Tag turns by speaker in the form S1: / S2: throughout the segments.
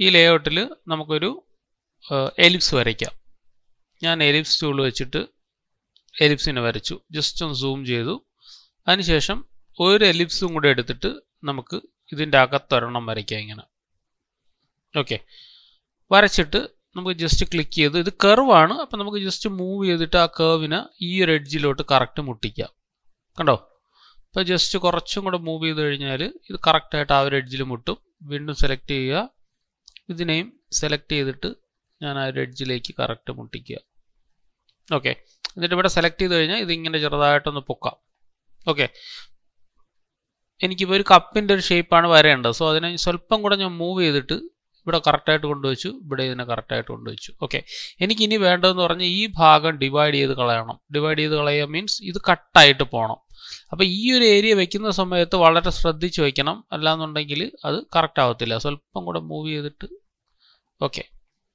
S1: ഈ ലേഔട്ടിൽ നമുക്കൊരു എലിപ്സ് വരയ്ക്കാം ഞാൻ എലിപ്സ് ടൂൾ വെച്ചിട്ട് എലിപ്സിനെ വരച്ചു ജസ്റ്റ് ഒന്ന് സൂം ചെയ്തു അതിനുശേഷം ഒരു എലിപ്സും കൂടെ എടുത്തിട്ട് നമുക്ക് ഇതിൻ്റെ അകത്തൊരെണ്ണം വരയ്ക്കാം ഇങ്ങനെ ഓക്കെ വരച്ചിട്ട് നമുക്ക് ജസ്റ്റ് ക്ലിക്ക് ചെയ്ത് ഇത് കർവാണ് അപ്പം നമുക്ക് ജസ്റ്റ് മൂവ് ചെയ്തിട്ട് ആ കർവിനെ ഈ ഒരു എഡ്ജിലോട്ട് കറക്റ്റ് മുട്ടിക്കാം കണ്ടോ ഇപ്പോൾ ജസ്റ്റ് കുറച്ചും കൂടെ മൂവ് ചെയ്ത് കഴിഞ്ഞാൽ ഇത് കറക്റ്റായിട്ട് ആ ഒരു എഡ്ജിൽ മുട്ടും വീണ്ടും സെലക്ട് ചെയ്യുക ഇതിനെയും സെലക്ട് ചെയ്തിട്ട് ഞാൻ ആ ഒരു എഡ്ജിലേക്ക് കറക്റ്റ് മുട്ടിക്കുക ഓക്കെ എന്നിട്ട് ഇവിടെ സെലക്ട് ചെയ്ത് കഴിഞ്ഞാൽ ഇതിങ്ങനെ ചെറുതായിട്ടൊന്ന് പൊക്കാം ഓക്കെ എനിക്കിപ്പോൾ ഒരു കപ്പിൻ്റെ ഒരു ഷേപ്പാണ് വരേണ്ടത് സോ അതിനെ സ്വല്പം കൂടെ ഞാൻ മൂവ് ചെയ്തിട്ട് ഇവിടെ കറക്റ്റായിട്ട് കൊണ്ടുവച്ചു ഇവിടെ ഇതിനെ കറക്റ്റായിട്ട് കൊണ്ടുവച്ചു ഓക്കെ എനിക്ക് ഇനി വേണ്ടതെന്ന് പറഞ്ഞാൽ ഈ ഭാഗം ഡിവൈഡ് ചെയ്ത് കളയണം ഡിവൈഡ് ചെയ്ത് കളയുക മീൻസ് ഇത് കട്ടായിട്ട് പോകണം അപ്പോൾ ഈ ഒരു ഏരിയ വെക്കുന്ന സമയത്ത് വളരെ ശ്രദ്ധിച്ച് വെക്കണം അല്ലാന്നുണ്ടെങ്കിൽ അത് കറക്റ്റ് ആവത്തില്ല സ്വല്പം കൂടെ മൂവ് ചെയ്തിട്ട് ഓക്കെ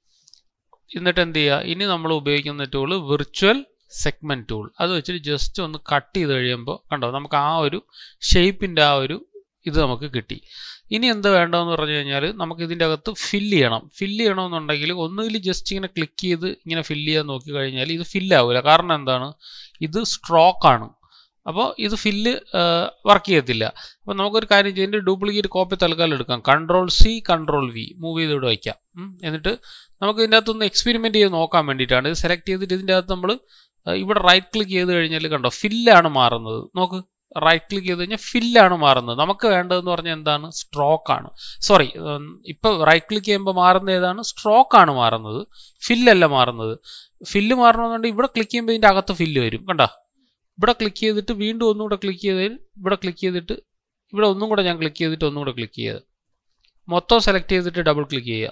S1: എന്നിട്ട് എന്ത് ചെയ്യുക ഇനി നമ്മൾ ഉപയോഗിക്കുന്ന ടൂള് വിർച്വൽ സെഗ്മെന്റ് ടൂൾ അത് വെച്ചിട്ട് ജസ്റ്റ് ഒന്ന് കട്ട് ചെയ്ത് കഴിയുമ്പോൾ കണ്ടോ നമുക്ക് ആ ഒരു ഷേപ്പിൻ്റെ ആ ഒരു ഇത് നമുക്ക് കിട്ടി ഇനി എന്ത് വേണ്ടതെന്ന് പറഞ്ഞു കഴിഞ്ഞാൽ നമുക്ക് ഇതിൻ്റെ അകത്ത് ഫില്ല് ചെയ്യണം ഫില്ല് ചെയ്യണമെന്നുണ്ടെങ്കിൽ ഒന്നുകിൽ ജസ്റ്റ് ഇങ്ങനെ ക്ലിക്ക് ചെയ്ത് ഇങ്ങനെ ഫില്ല് ചെയ്യാൻ നോക്കി കഴിഞ്ഞാൽ ഇത് ഫില്ല് ആവില്ല കാരണം എന്താണ് ഇത് സ്ട്രോക്കാണ് അപ്പോൾ ഇത് ഫില്ല് വർക്ക് ചെയ്യത്തില്ല അപ്പോൾ നമുക്കൊരു കാര്യം ചെയ്തിട്ട് ഡ്യൂപ്ലിക്കേറ്റ് കോപ്പി തൽക്കാലം എടുക്കാം control C control V move ചെയ്ത് ഇവിടെ വയ്ക്കാം എന്നിട്ട് നമുക്ക് ഇതിൻ്റെ അകത്തൊന്ന് എക്സ്പെരിമെൻ്റ് ചെയ്ത് നോക്കാൻ വേണ്ടിയിട്ടാണ് ഇത് സെലക്ട് ചെയ്തിട്ട് ഇതിൻ്റെ അകത്ത് നമ്മൾ ഇവിടെ റൈറ്റ് ക്ലിക്ക് ചെയ്ത് കഴിഞ്ഞാൽ കണ്ടോ ഫില്ലാണ് മാറുന്നത് നോക്ക് റൈറ്റ് ക്ലിക്ക് ചെയ്ത് കഴിഞ്ഞാൽ ഫില്ലാണ് മാറുന്നത് നമുക്ക് വേണ്ടതെന്ന് പറഞ്ഞാൽ എന്താണ് സ്ട്രോക്ക് ആണ് സോറി ഇപ്പോൾ റൈറ്റ് ക്ലിക്ക് ചെയ്യുമ്പോൾ മാറുന്ന ഏതാണ് സ്ട്രോക്ക് ആണ് മാറുന്നത് ഫില്ലല്ല മാറുന്നത് ഫില്ല് മാറണമെന്നുണ്ടെങ്കിൽ ഇവിടെ ക്ലിക്ക് ചെയ്യുമ്പോൾ ഇതിൻ്റെ അകത്ത് ഫില്ല് വരും കണ്ടോ ഇവിടെ ക്ലിക്ക് ചെയ്തിട്ട് വീണ്ടും ഒന്നും കൂടെ ക്ലിക്ക് ചെയ്ത് ഇവിടെ ക്ലിക്ക് ചെയ്തിട്ട് ഇവിടെ ഒന്നും കൂടെ ഞാൻ ക്ലിക്ക് ചെയ്തിട്ട് ഒന്നും കൂടെ ക്ലിക്ക് ചെയ്ത് മൊത്തം സെലക്ട് ചെയ്തിട്ട് ഡബിൾ ക്ലിക്ക് ചെയ്യുക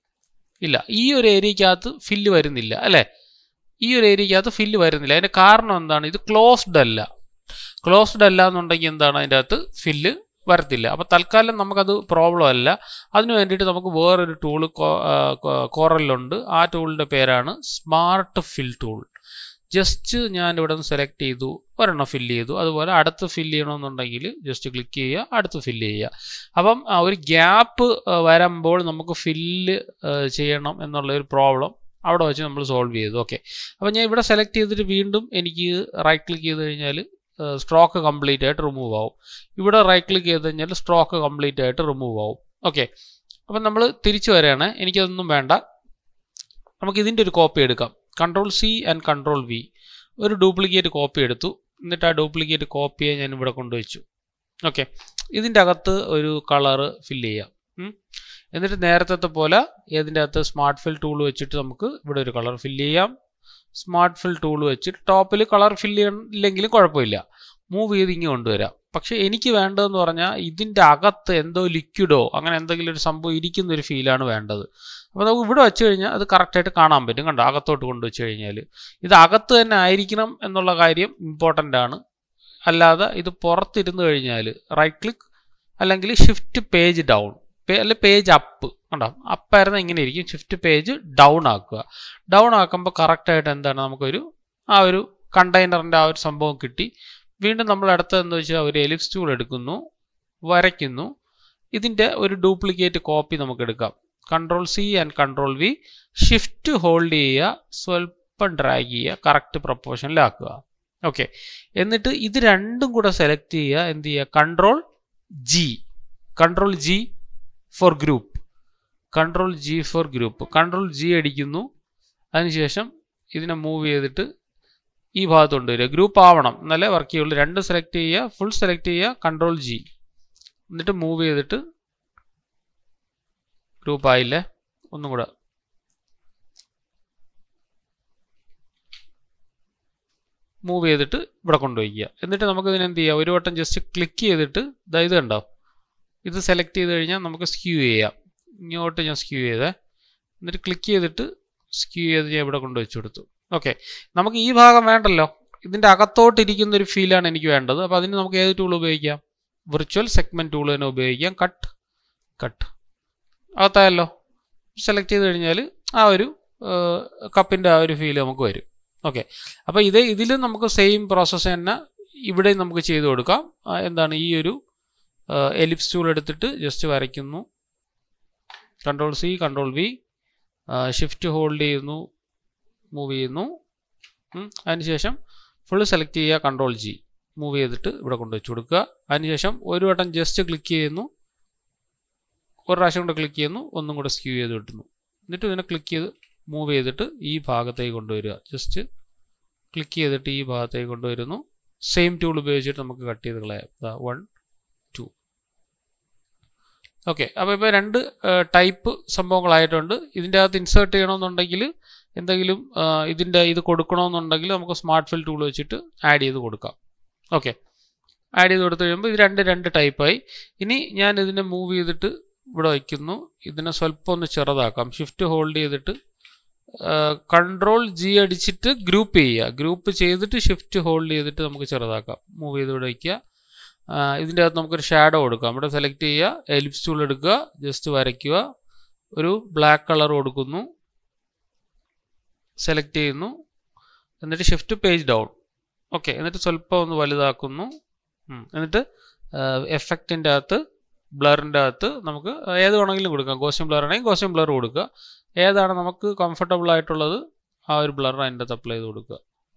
S1: ഇല്ല ഈ ഒരു ഏരിയക്കകത്ത് ഫില്ല് വരുന്നില്ല അല്ലേ ഈ ഒരു ഏരിയക്കകത്ത് ഫില്ല് വരുന്നില്ല അതിൻ്റെ കാരണം എന്താണ് ഇത് ക്ലോസ്ഡ് അല്ല ക്ലോസ്ഡ് അല്ല എന്നുണ്ടെങ്കിൽ എന്താണ് അതിൻ്റെ അകത്ത് ഫില്ല് വരത്തില്ല അപ്പോൾ തൽക്കാലം നമുക്കത് പ്രോബ്ലം അല്ല അതിന് വേണ്ടിയിട്ട് നമുക്ക് വേറൊരു ടൂള് കോറലിലുണ്ട് ആ ടൂളിൻ്റെ പേരാണ് സ്മാർട്ട് ഫിൽ ടൂൾ ജസ്റ്റ് ഞാൻ ഇവിടെ നിന്ന് സെലക്ട് ചെയ്തു ഒരെണ്ണം ഫില്ല് ചെയ്തു അതുപോലെ അടുത്ത് ഫില്ല് ചെയ്യണമെന്നുണ്ടെങ്കിൽ ജസ്റ്റ് ക്ലിക്ക് ചെയ്യുക അടുത്ത് ഫില്ല് ചെയ്യുക അപ്പം ഒരു ഗ്യാപ്പ് വരുമ്പോൾ നമുക്ക് ഫില്ല് ചെയ്യണം എന്നുള്ള ഒരു പ്രോബ്ലം അവിടെ വെച്ച് നമ്മൾ സോൾവ് ചെയ്തു ഓക്കെ അപ്പം ഞാൻ ഇവിടെ സെലക്ട് ചെയ്തിട്ട് വീണ്ടും എനിക്ക് റൈറ്റ് ക്ലിക്ക് ചെയ്ത് കഴിഞ്ഞാൽ സ്ട്രോക്ക് കംപ്ലീറ്റ് ആയിട്ട് റിമൂവ് ആവും ഇവിടെ റൈറ്റ് ക്ലിക്ക് ചെയ്ത് കഴിഞ്ഞാൽ സ്ട്രോക്ക് കംപ്ലീറ്റ് ആയിട്ട് റിമൂവ് ആവും ഓക്കെ അപ്പം നമ്മൾ തിരിച്ചു വരികയാണ് എനിക്കതൊന്നും വേണ്ട നമുക്ക് ഇതിൻ്റെ ഒരു കോപ്പി എടുക്കാം control C and control V ഒരു ഡ്യൂപ്ലിക്കേറ്റ് കോപ്പി എടുത്തു എന്നിട്ട് ആ ഡ്യൂപ്ലിക്കേറ്റ് കോപ്പിയെ ഞാൻ ഇവിടെ കൊണ്ടുവച്ചു ഓക്കെ ഇതിൻ്റെ അകത്ത് ഒരു കളറ് ഫില്ല് ചെയ്യാം എന്നിട്ട് നേരത്തെ പോലെ ഏതിൻ്റെ അകത്ത് സ്മാർട്ട് ഫിൽ ടൂൾ വെച്ചിട്ട് നമുക്ക് ഇവിടെ ഒരു കളർ ഫില്ല് ചെയ്യാം സ്മാർട്ട് ഫിൽ ടൂൾ വെച്ചിട്ട് ടോപ്പിൽ കളർ ഫില്ല് ചെയ്യണമെങ്കിലും കുഴപ്പമില്ല മൂവ് ചെയ്ത് ഇങ്ങനെ കൊണ്ടുവരാം പക്ഷേ എനിക്ക് വേണ്ടതെന്ന് പറഞ്ഞാൽ ഇതിൻ്റെ അകത്ത് എന്തോ ലിക്വിഡോ അങ്ങനെ എന്തെങ്കിലും ഒരു സംഭവം ഇരിക്കുന്ന ഒരു ഫീലാണ് വേണ്ടത് അപ്പോൾ നമുക്ക് ഇവിടെ വെച്ച് കഴിഞ്ഞാൽ അത് കറക്റ്റായിട്ട് കാണാൻ പറ്റും കണ്ടോ അകത്തോട്ട് കൊണ്ടുവച്ച് കഴിഞ്ഞാൽ ഇത് അകത്ത് തന്നെ ആയിരിക്കണം എന്നുള്ള കാര്യം ഇമ്പോർട്ടൻ്റ് ആണ് അല്ലാതെ ഇത് പുറത്തിരുന്ന് കഴിഞ്ഞാൽ റൈറ്റ് ക്ലിക്ക് അല്ലെങ്കിൽ ഷിഫ്റ്റ് പേജ് ഡൗൺ അല്ലെ പേജ് അപ്പ് കണ്ടോ അപ്പായിരുന്ന ഇങ്ങനെ ഇരിക്കും ഷിഫ്റ്റ് പേജ് ഡൗൺ ആക്കുക ഡൗൺ ആക്കുമ്പോൾ കറക്റ്റായിട്ട് എന്താണ് നമുക്കൊരു ആ ഒരു കണ്ടെയ്നറിൻ്റെ ആ ഒരു സംഭവം കിട്ടി വീണ്ടും നമ്മൾ അടുത്തത് എന്ന് വെച്ചാൽ ഒരു എലിപ്സ് ടൂൾ എടുക്കുന്നു വരയ്ക്കുന്നു ഇതിൻ്റെ ഒരു ഡ്യൂപ്ലിക്കേറ്റ് കോപ്പി നമുക്ക് എടുക്കാം control C and control V shift hold ചെയ്യുക സ്വല്പം ഡ്രാഗ് ചെയ്യുക കറക്റ്റ് പ്രപ്പോർഷനിലാക്കുക ഓക്കെ എന്നിട്ട് ഇത് രണ്ടും കൂടെ സെലക്ട് ചെയ്യുക എന്ത് ചെയ്യുക control G control G for group control G for group control G അടിക്കുന്നു അതിനുശേഷം ഇതിനെ മൂവ് ചെയ്തിട്ട് ഈ ഭാഗത്ത് കൊണ്ടുവരിക ഗ്രൂപ്പ് ആവണം എന്നാലേ വർക്ക് ചെയ്യുള്ളൂ രണ്ട് സെലക്ട് ചെയ്യുക ഫുൾ സെലക്ട് ചെയ്യുക കൺട്രോൾ ജി എന്നിട്ട് മൂവ് ചെയ്തിട്ട് ഗ്രൂപ്പ് ആയില്ലേ ഒന്നും കൂടെ മൂവ് ചെയ്തിട്ട് ഇവിടെ കൊണ്ടുവയ്ക്കുക എന്നിട്ട് നമുക്ക് ഇതിന് എന്ത് ചെയ്യാം ഒരു വട്ടം ജസ്റ്റ് ക്ലിക്ക് ചെയ്തിട്ട് ഇതാ ഇത് കണ്ടോ ഇത് സെലക്ട് ചെയ്ത് കഴിഞ്ഞാൽ നമുക്ക് സ്ക്യൂ ചെയ്യാം ഇങ്ങോട്ട് ഞാൻ സ്ക്യൂ ചെയ്തേ എന്നിട്ട് ക്ലിക്ക് ചെയ്തിട്ട് സ്ക്യൂ ചെയ്ത് ഞാൻ ഇവിടെ കൊണ്ടുവച്ച് കൊടുത്തു ഓക്കെ നമുക്ക് ഈ ഭാഗം വേണ്ടല്ലോ ഇതിൻ്റെ അകത്തോട്ടിരിക്കുന്ന ഒരു ഫീലാണ് എനിക്ക് വേണ്ടത് അപ്പോൾ അതിന് നമുക്ക് ഏത് ടൂൾ ഉപയോഗിക്കാം വിർച്വൽ സെഗ്മെൻറ്റ് ടൂൾ തന്നെ ഉപയോഗിക്കാം കട്ട് കട്ട് അകത്തായല്ലോ സെലക്ട് ചെയ്ത് കഴിഞ്ഞാൽ ആ ഒരു കപ്പിൻ്റെ ആ ഒരു ഫീൽ നമുക്ക് വരും ഓക്കെ അപ്പോൾ ഇത് ഇതിൽ നമുക്ക് സെയിം പ്രോസസ്സ് തന്നെ ഇവിടെയും നമുക്ക് ചെയ്ത് കൊടുക്കാം എന്താണ് ഈ ഒരു എലിപ്സ് ടൂൾ എടുത്തിട്ട് ജസ്റ്റ് വരയ്ക്കുന്നു control C control V shift hold ചെയ്യുന്നു മൂവ് ചെയ്യുന്നു ഉം. അതിനുശേഷം ഫുൾ സെലക്ട് ചെയ്യുക കൺട്രോൾ ജി മൂവ് ചെയ്തിട്ട് ഇവിടെ കൊണ്ടുവച്ച് കൊടുക്കുക അതിനുശേഷം ഒരു വട്ടം ജസ്റ്റ് ക്ലിക്ക് ചെയ്യുന്നു ഒരു പ്രാവശ്യം കൂടെ ക്ലിക്ക് ചെയ്യുന്നു ഒന്നും കൂടെ സ്ക്യൂ ചെയ്ത് വിട്ടുന്നു എന്നിട്ട് ഇതിനെ ക്ലിക്ക് ചെയ്ത് മൂവ് ചെയ്തിട്ട് ഈ ഭാഗത്തേക്ക് കൊണ്ടുവരിക ജസ്റ്റ് ക്ലിക്ക് ചെയ്തിട്ട് ഈ ഭാഗത്തേക്ക് കൊണ്ടുവരുന്നു സെയിം ടൂൾ ഉപയോഗിച്ചിട്ട് നമുക്ക് കട്ട് ചെയ്ത് കളയാം വൺ ടു ഓക്കെ അപ്പോൾ ഇപ്പോൾ രണ്ട് ടൈപ്പ് സംഭവങ്ങളായിട്ടുണ്ട് ഇതിൻ്റെ അകത്ത് ഇൻസേർട്ട് ചെയ്യണമെന്നുണ്ടെങ്കിൽ എന്തെങ്കിലും ആ, ഇതിൻ്റെ ഇത് കൊടുക്കണമെന്നുണ്ടെങ്കിൽ നമുക്ക് സ്മാർട്ട് ഫിൽ ടൂൾ വെച്ചിട്ട് ആഡ് ചെയ്ത് കൊടുക്കാം ഓക്കെ ആഡ് ചെയ്ത് കൊടുത്തു കഴിയുമ്പോൾ ഇത് രണ്ട് രണ്ട് ടൈപ്പായി ഇനി ഞാൻ ഇതിനെ മൂവ് ചെയ്തിട്ട് ഇവിടെ വയ്ക്കുന്നു ഇതിനെ സ്വല്പം ഒന്ന് ചെറുതാക്കാം ഷിഫ്റ്റ് ഹോൾഡ് ചെയ്തിട്ട് കൺട്രോൾ ജി അടിച്ചിട്ട് ഗ്രൂപ്പ് ചെയ്യുക ഗ്രൂപ്പ് ചെയ്തിട്ട് ഷിഫ്റ്റ് ഹോൾഡ് ചെയ്തിട്ട് നമുക്ക് ചെറുതാക്കാം മൂവ് ചെയ്ത് ഇവിടെ വയ്ക്കുക ആ, ഇതിൻ്റെ അകത്ത് നമുക്കൊരു ഷാഡോ കൊടുക്കാം ഇവിടെ സെലക്ട് ചെയ്യുക എലിപ്സ് ടൂൾ എടുക്കുക ജസ്റ്റ് വരയ്ക്കുക ഒരു ബ്ലാക്ക് കളർ കൊടുക്കുന്നു സെലക്ട് ചെയ്യുന്നു എന്നിട്ട് ഷിഫ്റ്റ് പേജ് ഡൗൺ ഓക്കെ എന്നിട്ട് സ്വല്പം ഒന്ന് വലുതാക്കുന്നു ഉം. എന്നിട്ട് എഫക്റ്റിൻ്റെ അകത്ത് ബ്ലറിൻ്റെ അകത്ത് നമുക്ക് ഏത് വേണമെങ്കിലും കൊടുക്കാം ഗോസ്യം ബ്ലർ ആണെങ്കിൽ ഗോസ്യം ബ്ലർ കൊടുക്കുക ഏതാണ് നമുക്ക് കംഫർട്ടബിൾ ആയിട്ടുള്ളത് ആ ഒരു ബ്ലർ അതിൻ്റെ അകത്ത് അപ്ലൈ ചെയ്ത് കൊടുക്കുക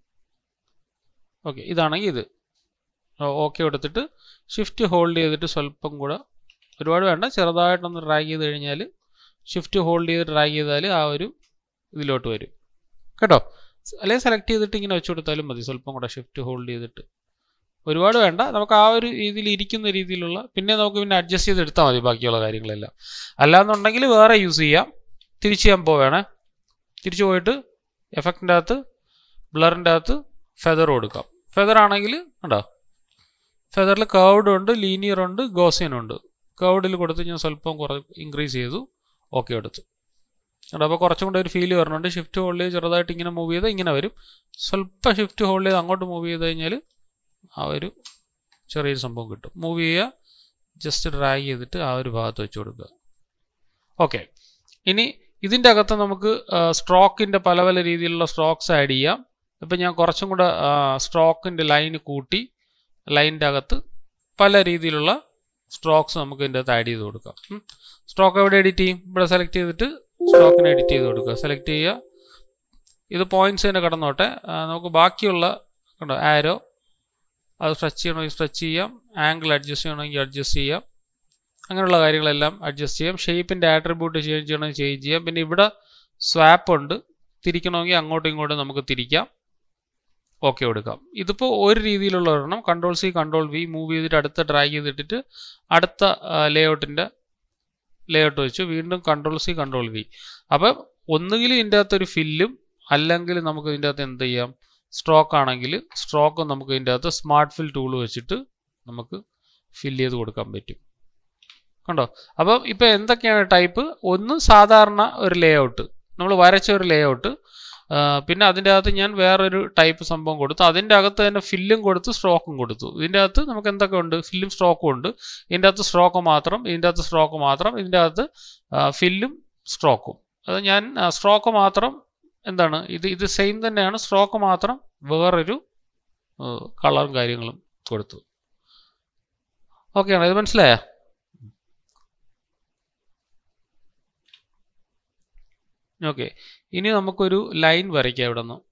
S1: ഓക്കെ ഇതാണെങ്കിൽ ഇത് ഓക്കെ കൊടുത്തിട്ട് ഷിഫ്റ്റ് ഹോൾഡ് ചെയ്തിട്ട് സ്വല്പം കൂടെ ഒരുപാട് വേണ്ട ചെറുതായിട്ടൊന്ന് ഡ്രാഗ് ചെയ്ത് കഴിഞ്ഞാൽ ഷിഫ്റ്റ് ഹോൾഡ് ചെയ്ത് ഡ്രാഗ് ചെയ്താൽ ആ ഒരു ഇതിലോട്ട് വരും കേട്ടോ അല്ലെങ്കിൽ സെലക്ട് ചെയ്തിട്ട് ഇങ്ങനെ വെച്ച് കൊടുത്താലും മതി സ്വല്പം കൂടെ ഷിഫ്റ്റ് ഹോൾഡ് ചെയ്തിട്ട് ഒരുപാട് വേണ്ട നമുക്ക് ആ ഒരു രീതിയിൽ ഇരിക്കുന്ന രീതിയിലുള്ള പിന്നെ നമുക്ക് പിന്നെ അഡ്ജസ്റ്റ് ചെയ്ത് എടുത്താൽ മതി ബാക്കിയുള്ള കാര്യങ്ങളെല്ലാം അല്ലാന്നുണ്ടെങ്കിൽ വേറെ യൂസ് ചെയ്യാം തിരിച്ച് ചെയ്യാൻ പോവുകയാണേ തിരിച്ചു പോയിട്ട് എഫക്റ്റിൻ്റെ അകത്ത് ബ്ലറിൻ്റെ അകത്ത് ഫെദർ കൊടുക്കാം ഫെദർ ആണെങ്കിൽ കണ്ടോ ഫെദറിൽ കർവ്ഡ് ഉണ്ട് ലീനിയർ ഉണ്ട് ഗോസിയൻ ഉണ്ട് കർവ്ഡിൽ കൊടുത്ത് ഞാൻ സ്വല്പം കുറ ഇൻക്രീസ് ചെയ്തു ഓക്കെ എടുത്തു കേട്ടോ അപ്പോൾ കുറച്ചും കൂടെ ഒരു ഫീൽ വരുന്നുണ്ട് ഷിഫ്റ്റ് ഹോൾഡ് ചെയ്ത് ചെറുതായിട്ട് ഇങ്ങനെ മൂവ് ചെയ്താൽ ഇങ്ങനെ വരും സ്വല്പം ഷിഫ്റ്റ് ഹോൾഡ് ചെയ്ത് അങ്ങോട്ട് മൂവ് ചെയ്ത് കഴിഞ്ഞാൽ ആ ഒരു ചെറിയൊരു സംഭവം കിട്ടും മൂവ് ചെയ്യുക ജസ്റ്റ് ഡ്രാഗ് ചെയ്തിട്ട് ആ ഒരു ഭാഗത്ത് വെച്ച് കൊടുക്കുക ഓക്കെ ഇനി ഇതിൻ്റെ അകത്ത് നമുക്ക് സ്ട്രോക്കിൻ്റെ പല പല രീതിയിലുള്ള സ്ട്രോക്സ് ആഡ് ചെയ്യാം ഇപ്പം ഞാൻ കുറച്ചും കൂടെ സ്ട്രോക്കിൻ്റെ ലൈന് കൂട്ടി ലൈനിൻ്റെ അകത്ത് പല രീതിയിലുള്ള സ്ട്രോക്സ് നമുക്ക് ഇതിൻ്റെ അകത്ത് ആഡ് ചെയ്ത് കൊടുക്കാം സ്ട്രോക്ക് എവിടെ എഡിറ്റ് ചെയ്യും ഇവിടെ സെലക്ട് ചെയ്തിട്ട് സ്ട്രോക്കിനെ എഡിറ്റ് ചെയ്ത് കൊടുക്കുക സെലക്ട് ചെയ്യുക ഇത് പോയിന്റ്സ് തന്നെ കിടന്നോട്ടെ ആ, നമുക്ക് ബാക്കിയുള്ള കണ്ടോ ആരോ അത് സ്ട്രെച്ച് ചെയ്യണമെങ്കിൽ സ്ട്രെച്ച് ചെയ്യാം ആംഗിൾ അഡ്ജസ്റ്റ് ചെയ്യണമെങ്കിൽ അഡ്ജസ്റ്റ് ചെയ്യാം അങ്ങനെയുള്ള കാര്യങ്ങളെല്ലാം അഡ്ജസ്റ്റ് ചെയ്യാം ഷേപ്പിൻ്റെ ആട്രിബ്യൂട്ട് ചേഞ്ച് ചെയ്യണമെങ്കിൽ ചേഞ്ച് ചെയ്യാം പിന്നെ ഇവിടെ സ്വാപ്പ് ഉണ്ട് തിരിക്കണമെങ്കിൽ അങ്ങോട്ടും ഇങ്ങോട്ടും നമുക്ക് തിരിക്കാം ഓക്കെ കൊടുക്കാം ഇതിപ്പോൾ ഒരു രീതിയിലുള്ള ഒരെണ്ണം control C control V move ചെയ്തിട്ട് അടുത്ത ഡ്രാഗ് ചെയ്തിട്ടിട്ട് അടുത്ത ലേഔട്ടിൻ്റെ ലേഔട്ട് വെച്ച് വീണ്ടും കൺട്രോൾ സി കൺട്രോൾ വി അപ്പം ഒന്നുകിൽ ഇതിൻ്റെ അകത്തൊരു ഫില്ലും അല്ലെങ്കിൽ നമുക്ക് ഇതിൻ്റെ അകത്ത് എന്ത് ചെയ്യാം സ്ട്രോക്ക് ആണെങ്കിൽ സ്ട്രോക്ക് നമുക്ക് ഇതിൻ്റെ അകത്ത് സ്മാർട്ട് ഫിൽ ടൂൾ വെച്ചിട്ട് നമുക്ക് ഫിൽ ചെയ്ത് കൊടുക്കാൻ പറ്റും കണ്ടോ അപ്പം ഇപ്പം എന്തൊക്കെയാണ് ടൈപ്പ് ഒന്ന് സാധാരണ ഒരു ലേഔട്ട് നമ്മൾ വരച്ച ഒരു ലേഔട്ട് പിന്നെ അതിൻ്റെ അകത്ത് ഞാൻ വേറൊരു ടൈപ്പ് സംഭവം കൊടുത്തു അതിൻ്റെ അകത്ത് തന്നെ ഫില്ലും കൊടുത്തു സ്ട്രോക്കും കൊടുത്തു ഇതിൻ്റെ അകത്ത് നമുക്ക് എന്തൊക്കെ ഉണ്ട് ഫില്ലും സ്ട്രോക്കും ഉണ്ട് ഇതിൻ്റെ അകത്ത് സ്ട്രോക്ക് മാത്രം ഇതിൻ്റെ അകത്ത് സ്ട്രോക്ക് മാത്രം ഇതിൻ്റെ അകത്ത് ഫില്ലും സ്ട്രോക്കും അത് ഞാൻ സ്ട്രോക്ക് മാത്രം എന്താണ് ഇത് ഇത് സെയിം തന്നെയാണ് സ്ട്രോക്ക് മാത്രം വേറൊരു കളറും കാര്യങ്ങളും കൊടുത്തു ഓക്കെ ആണോ ഇത് മനസ്സിലായോ ഓക്കെ ഇനി നമുക്കൊരു ലൈൻ വരയ്ക്കാം ഇവിടെ നിന്ന്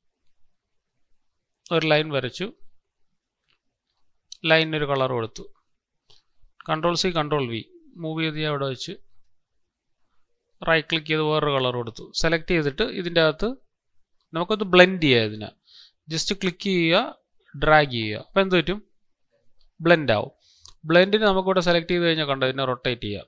S1: ഒരു ലൈൻ വരച്ചു ലൈനിനൊരു കളർ കൊടുത്തു control C control V move ചെയ്ത് ഞാൻ ഇവിടെ വെച്ച് റൈറ്റ് ക്ലിക്ക് ചെയ്ത് വേറൊരു കളർ കൊടുത്തു സെലക്ട് ചെയ്തിട്ട് ഇതിൻ്റെ അകത്ത് നമുക്കൊന്ന് ബ്ലെൻഡ് ചെയ്യാം ഇതിനെ ജസ്റ്റ് ക്ലിക്ക് ചെയ്യുക ഡ്രാഗ് ചെയ്യുക അപ്പോൾ എന്ത് പറ്റും ബ്ലെൻഡ് ആവും ബ്ലെൻഡിന് നമുക്കിവിടെ സെലക്ട് ചെയ്ത് കഴിഞ്ഞാൽ കണ്ടോ ഇതിനെ റൊട്ടേറ്റ് ചെയ്യാം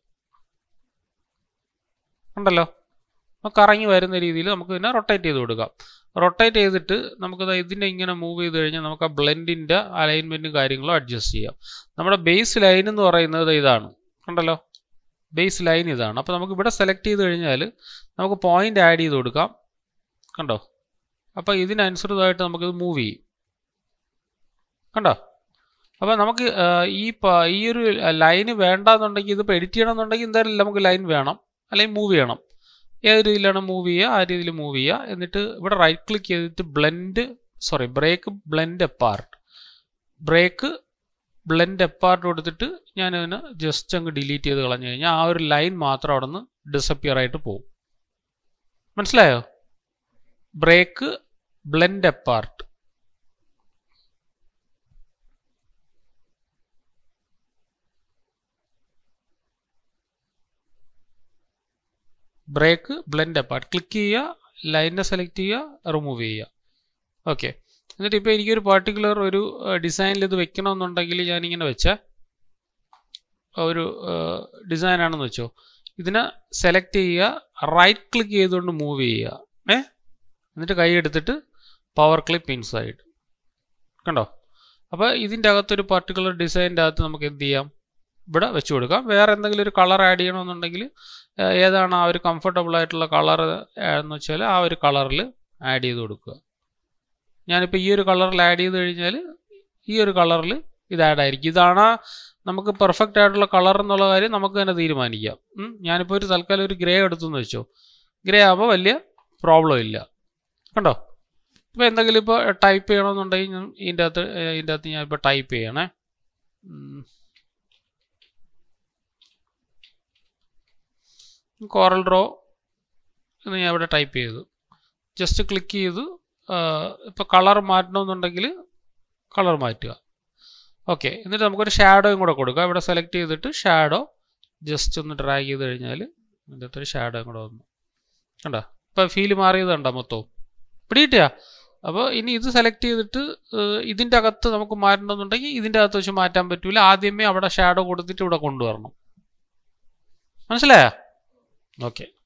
S1: ഉണ്ടല്ലോ അപ്പോൾ കറങ്ങി വരുന്ന രീതിയിൽ നമുക്ക് ഇതിനെ റൊട്ടേറ്റ് ചെയ്ത് കൊടുക്കാം റൊട്ടേറ്റ് ചെയ്തിട്ട് നമുക്കത് ഇതിനെ ഇങ്ങനെ മൂവ് ചെയ്ത് കഴിഞ്ഞാൽ നമുക്ക് ആ ബ്ലെൻഡിൻ്റെ അലൈൻമെൻറ്റും കാര്യങ്ങളും അഡ്ജസ്റ്റ് ചെയ്യാം നമ്മുടെ ബേസ് ലൈൻ എന്ന് പറയുന്നത് ഇതാണ് കണ്ടല്ലോ ബേസ് ലൈൻ ഇതാണ് അപ്പോൾ നമുക്ക് ഇവിടെ സെലക്ട് ചെയ്ത് കഴിഞ്ഞാൽ നമുക്ക് പോയിന്റ് ആഡ് ചെയ്ത് കൊടുക്കാം കണ്ടോ അപ്പോൾ ഇതിനനുസൃതമായിട്ട് നമുക്കിത് മൂവ് ചെയ്യും കണ്ടോ അപ്പോൾ നമുക്ക് ഈ ഈ ഒരു ലൈന് വേണ്ടാന്നുണ്ടെങ്കിൽ ഇതിപ്പോൾ എഡിറ്റ് ചെയ്യണമെന്നുണ്ടെങ്കിൽ എന്തായാലും നമുക്ക് ലൈൻ വേണം അല്ലെങ്കിൽ മൂവ് ചെയ്യണം ഏത് രീതിയിലാണ് മൂവ് ചെയ്യുക ആ രീതിയിൽ മൂവ് ചെയ്യുക എന്നിട്ട് ഇവിടെ റൈറ്റ് ക്ലിക്ക് ചെയ്തിട്ട് blend sorry break blend apart break blend apart കൊടുത്തിട്ട് ഞാൻ അതിന് ജസ്റ്റ് അങ്ങ് ഡിലീറ്റ് ചെയ്ത് കളഞ്ഞു കഴിഞ്ഞാൽ ആ ഒരു ലൈൻ മാത്രം അവിടെ നിന്ന് ഡിസപ്പിയർ ആയിട്ട് പോകും മനസ്സിലായോ break blend apart break blend apart click ചെയ്യുക ലൈനെ സെലക്ട് ചെയ്യുക റിമൂവ് ചെയ്യുക ഓക്കെ എന്നിട്ട് ഇപ്പോൾ എനിക്കൊരു പർട്ടിക്കുലർ ഒരു ഡിസൈനിൽ ഇത് വെക്കണമെന്നുണ്ടെങ്കിൽ ഞാനിങ്ങനെ വെച്ച ഒരു ഡിസൈൻ ആണെന്ന് വെച്ചോ ഇതിനെ സെലക്ട് ചെയ്യുക റൈറ്റ് ക്ലിക്ക് ചെയ്തുകൊണ്ട് മൂവ് ചെയ്യുക ഏ എന്നിട്ട് കൈ എടുത്തിട്ട് പവർ ക്ലിപ്പ് ഇൻസൈഡ് കണ്ടോ അപ്പോൾ ഇതിൻ്റെ അകത്തൊരു പർട്ടിക്കുലർ ഡിസൈൻ്റെ അകത്ത് നമുക്ക് എന്ത് ചെയ്യാം ഇവിടെ വെച്ച് കൊടുക്കാം വേറെ എന്തെങ്കിലും ഒരു കളർ ആഡ് ചെയ്യണമെന്നുണ്ടെങ്കിൽ ഏഹ്, ഏതാണ് ആ ഒരു കംഫർട്ടബിൾ ആയിട്ടുള്ള കളർ എന്ന് വെച്ചാൽ ആ ഒരു കളറിൽ ആഡ് ചെയ്ത് കൊടുക്കുക ഞാനിപ്പോൾ ഈ ഒരു കളറിൽ ആഡ് ചെയ്ത് കഴിഞ്ഞാൽ ഈ ഒരു കളറിൽ ഇത് ആഡ് ആയിരിക്കും ഇതാണ് നമുക്ക് പെർഫെക്റ്റ് ആയിട്ടുള്ള കളർ എന്നുള്ള കാര്യം നമുക്ക് തന്നെ തീരുമാനിക്കാം ഉം. ഞാനിപ്പോൾ ഒരു തൽക്കാലം ഒരു ഗ്രേ എടുത്തു എന്ന് വെച്ചോ ഗ്രേ ആകുമ്പോൾ വലിയ പ്രോബ്ലം ഇല്ല കണ്ടോ ഇപ്പോൾ എന്തെങ്കിലും ഇപ്പോൾ ടൈപ്പ് ചെയ്യണമെന്നുണ്ടെങ്കിൽ ഞാൻ ഇതിൻ്റെ അകത്ത് ഏഹ്, ഇതിൻ്റെ അകത്ത് ഞാൻ ഇപ്പോൾ ടൈപ്പ് ചെയ്യണേ കോറൽ ഡ്രോ എന്ന് ഞാൻ ഇവിടെ ടൈപ്പ് ചെയ്തു ജസ്റ്റ് ക്ലിക്ക് ചെയ്തു ഇപ്പോൾ കളർ മാറ്റണമെന്നുണ്ടെങ്കിൽ കളർ മാറ്റുക ഓക്കെ എന്നിട്ട് നമുക്കൊരു ഷാഡോയും കൂടെ കൊടുക്കാം ഇവിടെ സെലക്ട് ചെയ്തിട്ട് ഷാഡോ ജസ്റ്റ് ഒന്ന് ഡ്രാഗ് ചെയ്ത് കഴിഞ്ഞാൽ ഇതിൻ്റെ അകത്തൊരു ഷാഡോയും കൂടെ വന്നു കണ്ടോ ഇപ്പോൾ ഫീല് മാറിയത് കണ്ടോ മൊത്തവും പിടിയിട്ടാ അപ്പോൾ ഇനി ഇത് സെലക്ട് ചെയ്തിട്ട് ഏഹ്, ഇതിൻ്റെ അകത്ത് നമുക്ക് മാറ്റണമെന്നുണ്ടെങ്കിൽ ഇതിൻ്റെ അകത്ത് വെച്ച് മാറ്റാൻ പറ്റൂല ആദ്യമേ അവിടെ ഷാഡോ കൊടുത്തിട്ട് ഇവിടെ കൊണ്ടുവരണം മനസ്സിലായോ ഓക്കെ